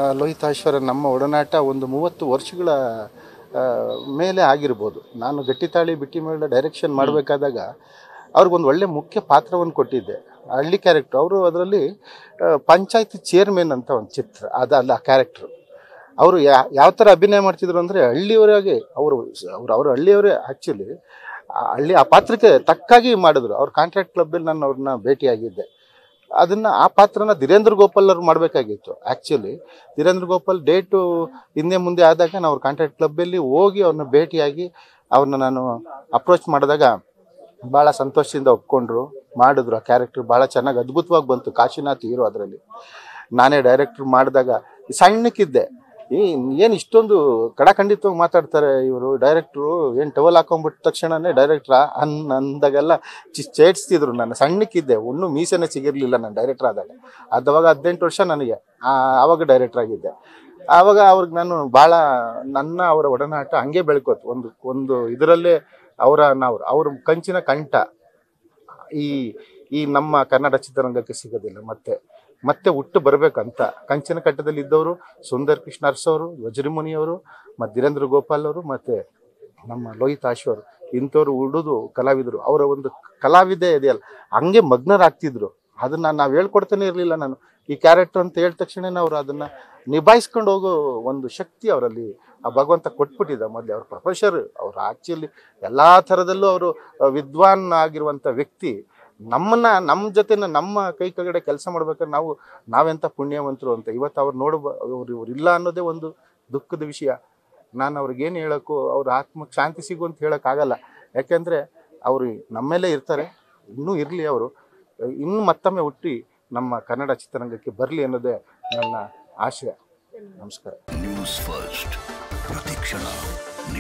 ಲೋಹಿತಾಶ್ವರ ನಮ್ಮ ಒಡನಾಟ ಒಂದು ಮೂವತ್ತು ವರ್ಷಗಳ ಆ, ಮೇಲೆ ಆಗಿರ್ಬೋದು ನಾನು ಗಟ್ಟಿತಾಳಿ ಬಿಟ್ಟಿ ಮೇಲೆ ಡೈರೆಕ್ಷನ್ ಮಾಡಬೇಕಾದಾಗ ಅವ್ರಿಗೊಂದು ಒಳ್ಳೆ ಮುಖ್ಯ ಪಾತ್ರವನ್ನು ಕೊಟ್ಟಿದ್ದೆ ಹಳ್ಳಿ ಕ್ಯಾರೆಕ್ಟರ್ ಅವರು ಅದರಲ್ಲಿ ಪಂಚಾಯತಿ ಚೇರ್ಮನ್ ಅಂತ ಒಂದು ಚಿತ್ರ ಅದಲ್ಲ ಆ ಕ್ಯಾರೆಕ್ಟ್ರು ಅವರು ಯಾವ ಥರ ಅಭಿನಯ ಮಾಡ್ತಿದ್ರು ಅಂದರೆ ಹಳ್ಳಿಯವರಾಗೆ ಅವರು ಅವ್ರು ಅವರು ಹಳ್ಳಿಯವರೇ ಆ್ಯಕ್ಚುಲಿ ಹಳ್ಳಿ ಆ ಪಾತ್ರಕ್ಕೆ ತಕ್ಕಾಗಿ ಮಾಡಿದ್ರು ಅವ್ರ ಕಾಂಟ್ರಾಕ್ಟ್ ಕ್ಲಬ್ಬಲ್ಲಿ ನಾನು ಅವ್ರನ್ನ ಭೇಟಿಯಾಗಿದ್ದೆ ಅದನ್ನ ಆ ಪಾತ್ರನ ಧೀರೇಂದ್ರ ಗೋಪಾಲ್ ಅವ್ರು ಮಾಡಬೇಕಾಗಿತ್ತು ಆ್ಯಕ್ಚುಲಿ ಧೀರೇಂದ್ರ ಗೋಪಾಲ್ ಡೇಟು ಹಿಂದೆ ಮುಂದೆ ಆದಾಗ ನಾನು ಅವ್ರ ಕಾಂಟ್ರಾಕ್ಟ್ ಕ್ಲಬ್ಬಲ್ಲಿ ಹೋಗಿ ಅವ್ರನ್ನ ಭೇಟಿಯಾಗಿ ಅವ್ರನ್ನ ನಾನು ಅಪ್ರೋಚ್ ಮಾಡಿದಾಗ ಭಾಳ ಸಂತೋಷದಿಂದ ಒಪ್ಕೊಂಡ್ರು ಮಾಡಿದ್ರು ಆ ಕ್ಯಾರೆಕ್ಟರ್ ಭಾಳ ಚೆನ್ನಾಗಿ ಅದ್ಭುತವಾಗಿ ಬಂತು ಕಾಶಿನಾಥ್ ಹೀರೋ ಅದರಲ್ಲಿ ನಾನೇ ಡೈರೆಕ್ಟ್ರ್ ಮಾಡಿದಾಗ ಸಣ್ಣಕ್ಕಿದ್ದೆ ಏನು ಇಷ್ಟೊಂದು ಕಡಖಂಡಿತವಾಗಿ ಮಾತಾಡ್ತಾರೆ ಇವರು ಡೈರೆಕ್ಟ್ರು ಏನು ಟವಲ್ ಹಾಕೊಂಡ್ಬಿಟ್ಟ ತಕ್ಷಣನೇ ಡೈರೆಕ್ಟ್ರಾ ಅನ್ ಅಂದಾಗೆಲ್ಲ ಚಿ ಚೇಡ್ಸ್ತಿದ್ರು ನಾನು ಸಣ್ಣಕ್ಕಿದ್ದೆ ಇನ್ನೂ ಮೀಸೆನೇ ಸಿಗಿರಲಿಲ್ಲ ನಾನು ಡೈರೆಕ್ಟರ್ ಆದಾಗ ಅದವಾಗ ಹದಿನೆಂಟು ವರ್ಷ ನನಗೆ ಆ, ಆವಾಗ ಡೈರೆಕ್ಟರ್ ಆಗಿದ್ದೆ ಆವಾಗ ಅವ್ರಿಗೆ ನಾನು ಭಾಳ ನನ್ನ ಅವರ ಒಡನಾಟ ಹಂಗೆ ಬೆಳ್ಕೋತು ಒಂದು ಒಂದು ಇದರಲ್ಲೇ ಅವರ ನಾವು ಅವ್ರ ಕಂಚಿನ ಕಂಠ ಈ ಈ ನಮ್ಮ ಕನ್ನಡ ಚಿತ್ರರಂಗಕ್ಕೆ ಸಿಗೋದಿಲ್ಲ ಮತ್ತೆ ಮತ್ತೆ ಹುಟ್ಟು ಬರಬೇಕಂತ ಕಂಚಿನ ಕಟ್ಟದಲ್ಲಿ ಇದ್ದವರು ಸುಂದರ್ ಕೃಷ್ಣ ಅರಸ್ ಅವರು ವಜ್ರಮುನಿ ಅವರು ಮತ್ತು ಧೀರೇಂದ್ರ ಗೋಪಾಲ್ ಅವರು ಮತ್ತು ನಮ್ಮ ಲೋಹಿತ್ ಆಶ್ವರು ಇಂಥವ್ರು ಉಳಿದು ಕಲಾವಿದರು ಅವರ ಒಂದು ಕಲಾವಿದೆ ಇದೆಯಲ್ಲ ಹಂಗೆ ಮಗ್ನರಾಗ್ತಿದ್ರು ಅದನ್ನ ನಾವು ಹೇಳ್ಕೊಡ್ತಾನೆ ಇರಲಿಲ್ಲ ನಾನು ಈ ಕ್ಯಾರೆಕ್ಟರ್ ಅಂತ ಹೇಳಿದ ತಕ್ಷಣ ಅವರು ಅದನ್ನ ನಿಭಾಯಿಸ್ಕೊಂಡು ಹೋಗೋ ಒಂದು ಶಕ್ತಿ ಅವರಲ್ಲಿ ಆ ಭಗವಂತ ಕೊಟ್ಬಿಟ್ಟಿದ್ದ ಮೊದಲೇ ಅವ್ರ ಪ್ರೊಫೆಸರ್ ಅವ್ರು ಆಕ್ಚುಲಿ ಎಲ್ಲ ಥರದಲ್ಲೂ ಅವರು ವಿದ್ವಾನ್ ಆಗಿರುವಂಥ ವ್ಯಕ್ತಿ ನಮ್ಮನ್ನ ನಮ್ಮ ಜೊತೆ ನಮ್ಮ ಕೈ ಕೆಳಗಡೆ ಕೆಲಸ ಮಾಡ್ಬೇಕಾದ್ರೆ ನಾವು ನಾವೆಂಥ ಪುಣ್ಯವಂತರು ಅಂತ ಇವತ್ತು ಅವ್ರು ನೋಡ ಅವ್ರು ಇವ್ರು ಇಲ್ಲ ಅನ್ನೋದೇ ಒಂದು ದುಃಖದ ವಿಷಯ ನಾನು ಅವ್ರಿಗೇನು ಹೇಳೋಕ್ಕೂ ಅವ್ರ ಆತ್ಮಕ್ಕೆ ಶಾಂತಿ ಸಿಗು ಅಂತ ಹೇಳೋಕ್ಕಾಗಲ್ಲ ಯಾಕೆಂದರೆ ಅವರು ನಮ್ಮೇಲೆ ಇರ್ತಾರೆ ಇನ್ನೂ ಇರಲಿ ಅವರು ಇನ್ನೂ ಮತ್ತೊಮ್ಮೆ ಹುಟ್ಟಿ ನಮ್ಮ ಕನ್ನಡ ಚಿತ್ರರಂಗಕ್ಕೆ ಬರಲಿ ಅನ್ನೋದೇ ನನ್ನ ಆಶಯ ನಮಸ್ಕಾರ ನ್ಯೂಸ್ ಫಸ್ಟ್ ಪ್ರತಿಕ್ಷಣ